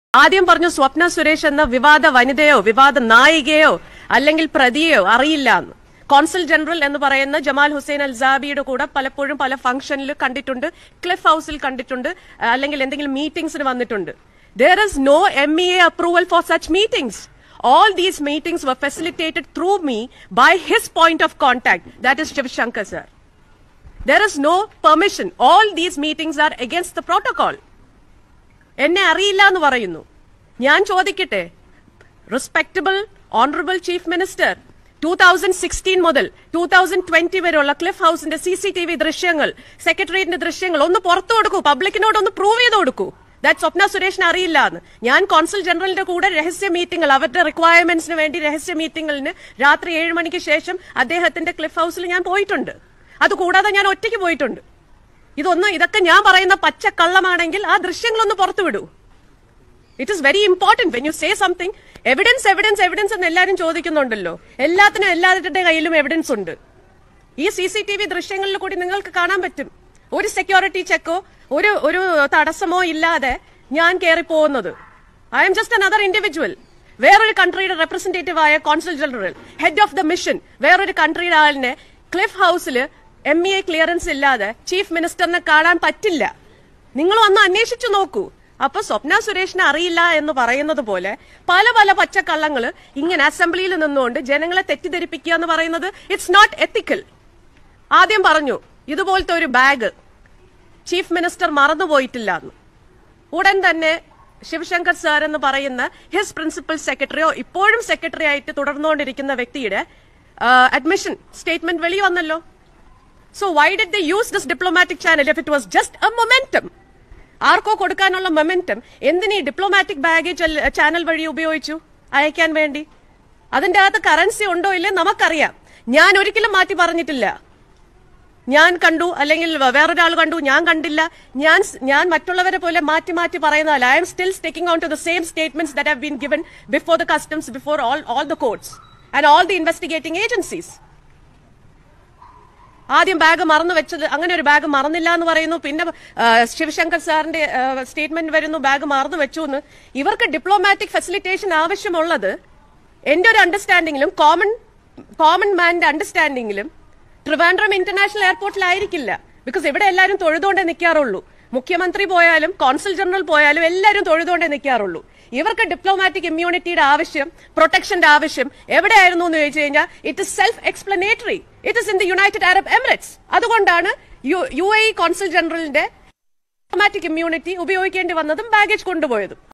ആദ്യം പറഞ്ഞു സ്വപ്ന സുരേഷ് എന്ന വിവാദ വനിതയോ വിവാദ നായികയോ അല്ലെങ്കിൽ പ്രതിയോ അറിയില്ല എന്ന് കോൺസൽ ജനറൽ എന്ന് പറയുന്ന ജമാൽ ഹുസൈൻ അൽസാബിയുടെ കൂടെ പലപ്പോഴും പല ഫംഗ്ഷനിൽ കണ്ടിട്ടുണ്ട് ക്ലിഫ് ഹൌസിൽ കണ്ടിട്ടുണ്ട് അല്ലെങ്കിൽ എന്തെങ്കിലും മീറ്റിംഗ്സിന് വന്നിട്ടുണ്ട് there is no M E A approval for such meetings All these meetings were facilitated through me by his point of contact, that is Shiv Shankar sir. There is no permission. All these meetings are against the protocol. എന്നെ അറിയില്ല എന്ന് പറയുന്നു ഞാൻ ചോദിക്കട്ടെ respectable honourable chief minister two thousand sixteen മുതൽ two thousand twenty വരെയുള്ള cliff ഹൌസിന്റെ C C T V ദൃശ്യങ്ങൾ സെക്രട്ടേറിയറ്റിന്റെ ദൃശ്യങ്ങൾ ഒന്ന് പുറത്തു കൊടുക്കൂ പബ്ലിക്കിനോട് ഒന്ന് പ്രൂവ് ചെയ്ത് കൊടുക്കൂ ദാറ്റ് സ്വപ്ന സുരേഷിന് അറിയില്ല എന്ന് ഞാൻ കോൺസുൽ ജനറലിന്റെ കൂടെ രഹസ്യ മീറ്റിംഗുകൾ അവരുടെ റിക്വയർമെന്റ്സിന് വേണ്ടി രഹസ്യ മീറ്റിംഗിന് രാത്രി ഏഴ് മണിക്ക് ശേഷം അദ്ദേഹത്തിന്റെ ക്ലിഫ് ഹൌസിൽ ഞാൻ പോയിട്ടുണ്ട് അതുകൂടാതെ ഞാൻ ഒറ്റയ്ക്ക് പോയിട്ടുണ്ട് ഇതൊന്നും ഇതൊക്കെ ഞാൻ പറയുന്ന പച്ച കള്ളമാണെങ്കിൽ ആ ദൃശ്യങ്ങളൊന്ന് പുറത്തു വിടൂ it is very important when you say something evidence evidence evidence എന്ന് എല്ലാവരും ചോദിക്കുന്നുണ്ടല്ലോ എല്ലാത്തിനും എല്ലാവരുടെ കയ്യിലും എവിഡൻസ് ഉണ്ട് ഈ സി സി ടി വി ദൃശ്യങ്ങളിൽ കൂടി നിങ്ങൾക്ക് കാണാൻ പറ്റും ഒരു സെക്യൂരിറ്റി ചെക്കോ ഒരു ഒരു തടസ്സമോ ഇല്ലാതെ ഞാൻ കയറി പോകുന്നത് I'm just another individual വേറൊരു കൺട്രിയുടെ റെപ്രസെന്റേറ്റീവ് ആയ consul general head of the mission വേറൊരു കൺട്രിയുടെ ആളിനെ ക്ലിഫ് ഹൌസിൽ എം ഇ എ ക്ലിയറൻസ് ഇല്ലാതെ ചീഫ് മിനിസ്റ്ററിനെ കാണാൻ പറ്റില്ല നിങ്ങൾ വന്ന് അന്വേഷിച്ചു നോക്കൂ അപ്പൊ സ്വപ്ന സുരേഷിനെ അറിയില്ല എന്ന് പറയുന്നത് പോലെ പല പല പച്ചക്കള്ളങ്ങൾ ഇങ്ങനെ അസംബ്ലിയിൽ നിന്നുകൊണ്ട് ജനങ്ങളെ തെറ്റിദ്ധരിപ്പിക്കുക എന്ന് പറയുന്നത് ഇറ്റ്സ് നോട്ട് എത്തിക്കൽ ആദ്യം പറഞ്ഞു ഇതുപോലത്തെ ഒരു ബാഗ് ചീഫ് മിനിസ്റ്റർ മറന്നുപോയിട്ടില്ല എന്ന് ഉടൻ തന്നെ ശിവശങ്കർ സാർ എന്ന് പറയുന്ന ഹിസ് പ്രിൻസിപ്പൽ സെക്രട്ടറിയോ ഇപ്പോഴും സെക്രട്ടറി ആയിട്ട് തുടർന്നുകൊണ്ടിരിക്കുന്ന വ്യക്തിയുടെ അഡ്മിഷൻ സ്റ്റേറ്റ്മെന്റ് വെളി വന്നല്ലോ so why did the use this diplomatic channel if it was just a momentum ആർക്കോ കൊടുക്കാനുള്ള മൊമെന്റം എന്തിനീ ഡിപ്ലോമാറ്റിക് ബാഗേജ് ചാനൽ വഴി ഉപയോഗിച്ചു അയക്കാൻ വേണ്ടി അതിന്റെ അകത്ത് കറൻസി ഉണ്ടോ ഇല്ലേ നമുക്കറിയാം ഞാൻ ഒരിക്കലും മാറ്റി പറഞ്ഞിട്ടില്ല ഞാൻ കണ്ടു അല്ലെങ്കിൽ വേറൊരാൾ കണ്ടു ഞാൻ കണ്ടില്ല ഞാൻ ഞാൻ മറ്റുള്ളവരെ പോലെ മാറ്റി മാറ്റി പറയുന്നതല്ല I'm still sticking on to the same statements that have been given before the customs before all all the courts and all the investigating agencies ആദ്യം ബാഗ് മറന്നു വെച്ചത് അങ്ങനെ ഒരു ബാഗ് മറന്നില്ല എന്ന് പറയുന്നു പിന്നെ ആ, ശിവശങ്കർ സാറിന്റെ സ്റ്റേറ്റ്മെന്റ് വരുന്നു ബാഗ് മറന്നു വെച്ചു എന്ന് ഇവർക്ക് ഡിപ്ലോമാറ്റിക് ഫെസിലിറ്റേഷൻ ആവശ്യമുള്ളത് എന്റെ ഒരു അണ്ടർസ്റ്റാൻഡിങ്ങിലും കോമൺ കോമൺ മാന്റെ അണ്ടർസ്റ്റാൻഡിങ്ങിലും ട്രിവാൻഡ്രം ഇന്റർനാഷണൽ എയർപോർട്ടിലായിരിക്കില്ല ബിക്കോസ് ഇവിടെ എല്ലാവരും തൊഴുതുകൊണ്ടേ നിൽക്കാറുള്ളൂ മുഖ്യമന്ത്രി പോയാലും കോൺസുൽ ജനറൽ പോയാലും എല്ലാവരും തൊഴുതുകൊണ്ടേ നിൽക്കാറുള്ളൂ ഇവർക്ക് ഡിപ്ലോമാറ്റിക് ഇമ്മ്യൂണിറ്റിയുടെ ആവശ്യം പ്രൊട്ടക്ഷന്റെ ആവശ്യം എവിടെയായിരുന്നു എന്ന് ചോദിച്ചു കഴിഞ്ഞാൽ it is self explanatory it is in the United Arab Emirates അതുകൊണ്ടാണ് യു എ കോൺസുൽ ജനറലിന്റെ ഡിപ്ലോമാറ്റിക് ഇമ്മ്യൂണിറ്റി ഉപയോഗിക്കേണ്ടി വന്നതും ബാഗേജ് കൊണ്ടുപോയതും